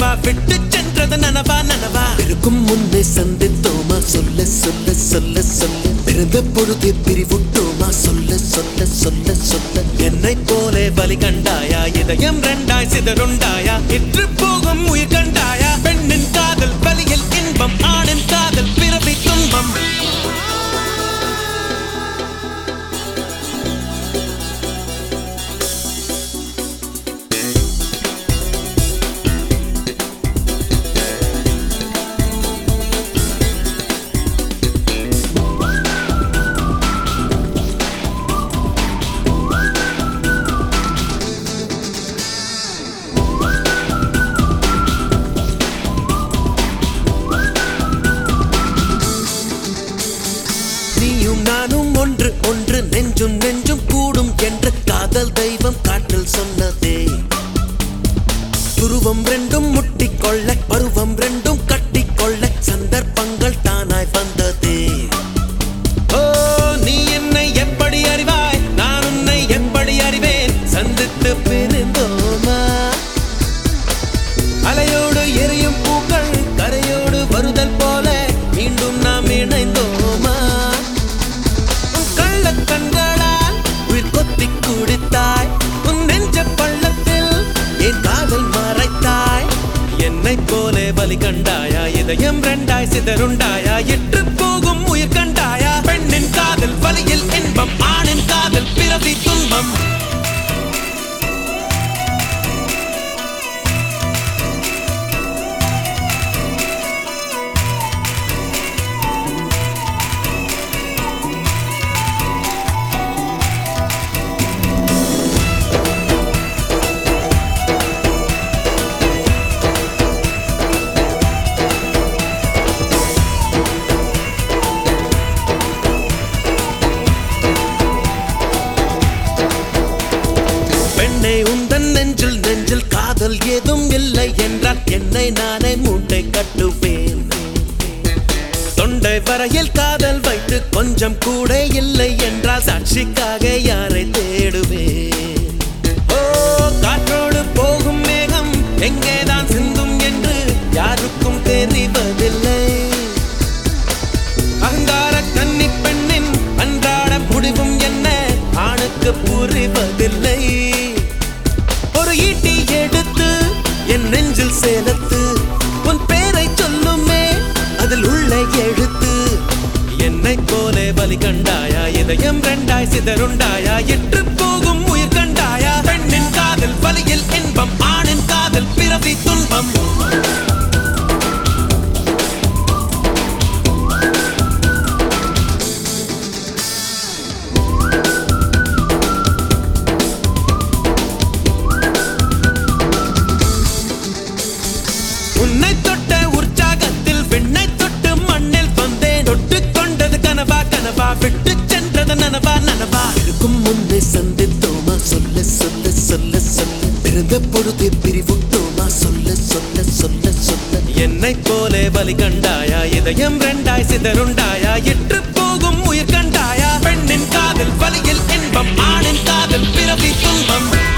கனவா விட்டு சென்றது நனவா நனவா இருக்கும் முன்னே சந்தித்தோமா சொல்ல சொல்ல சொல்ல சொல்ல பிறந்த பொழுது பிரிவுட்டோமா சொல்ல சொல்ல சொல்ல சொல்ல என்னை போலே பலி கண்டாயா இதயம் ரெண்டாய் சிதறுண்டாயா இற்று போகும் உயிர் கண்டாயா பெண்ணின் காதல் வலியில் இன்பம் ஆணின் காதல் பிறவி துன்பம் நீயும் நானும் ஒன்று ஒன்று நெஞ்சும் நெஞ்சும் கூடும் என்ற காதல் தெய்வம் காற்றில் சொன்னதே துருவம் ரெண்டும் முட்டிக்கொள்ள பருவம் ரெண்டும் கட்டிக்கொள்ள சந்தர்ப்பங்கள் தானாய் வந்ததே ஓ நீ என்னை எப்படி அறிவாய் நான் உன்னை எப்படி அறிவேன் சந்தித்து பிரிந்தோமா அலையோடு எரியும் பூக்கள் கரையோடு வருதல் போல மீண்டும் நாம் இணைந்தோமா உன் கள்ளக் கண்களால் உயிர் கொத்திக் குடித்தாய் உன் நெஞ்ச பள்ளத்தில் என் காதல் மறைத்தாய் என்னைப் போலே பலி கண்டாயா இதயம் ரெண்டாய் சிதறுண்டாயா இற்று போகும் உயிர் கண்டாயா பெண்ணின் காதல் வலியில் இன்பம் ஆணின் காதல் பிறவி துன்பம் பெண்ணை உந்தன் நெஞ்சில் நெஞ்சில் காதல் ஏதும் இல்லை என்றால் என்னை நானே மூட்டை கட்டுவேன் தொண்டை வரையில் காதல் வைத்து கொஞ்சம் கூட இல்லை என்றால் சாட்சிக்காக யாரை தேடுவேன் ஓ காற்றோடு போகும் மேகம் எங்கேதான் சிந்தும் என்று யாருக்கும் தெரிவதில்லை அகங்கார கன்னி பெண்ணின் அன்றாட முடிவும் என்ன ஆணுக்கு புரிவதில்லை ஒரு ஈட்டி எடுத்து என் நெஞ்சில் சேலத்து உன் பேரை சொல்லுமே அதில் உள்ள எழுத்து என்னை போலே பலி கண்டாயா இதயம் ரெண்டாய் சிதறுண்டாயா இற்று போகும் உயிர் கண்டாயா பெண்ணின் காதல் வலியில் இன்பம் ஆணின் காதல் பிறவி துன்பம் உன்னை தொட்ட உற்சாகத்தில் விண்ணை தொட்டு மண்ணில் வந்தேன் தொட்டு கொண்டது கனவா கனவா விட்டு சென்றது நனவா நனவா இருக்கும் முன்னே சந்தித்தோமா சொல்ல சொல்ல சொல்ல சொல்ல பிறந்த பொழுது பிரிவுட்டோமா சொல்ல சொல்ல சொல்ல சொல்ல என்னை போலே பலி கண்டாயா இதயம் ரெண்டாய் சிதறுண்டாயா இற்று போகும் உயிர் கண்டாயா பெண்ணின் காதல் வலியில் இன்பம் ஆணின் காதல் பிறவி துன்பம்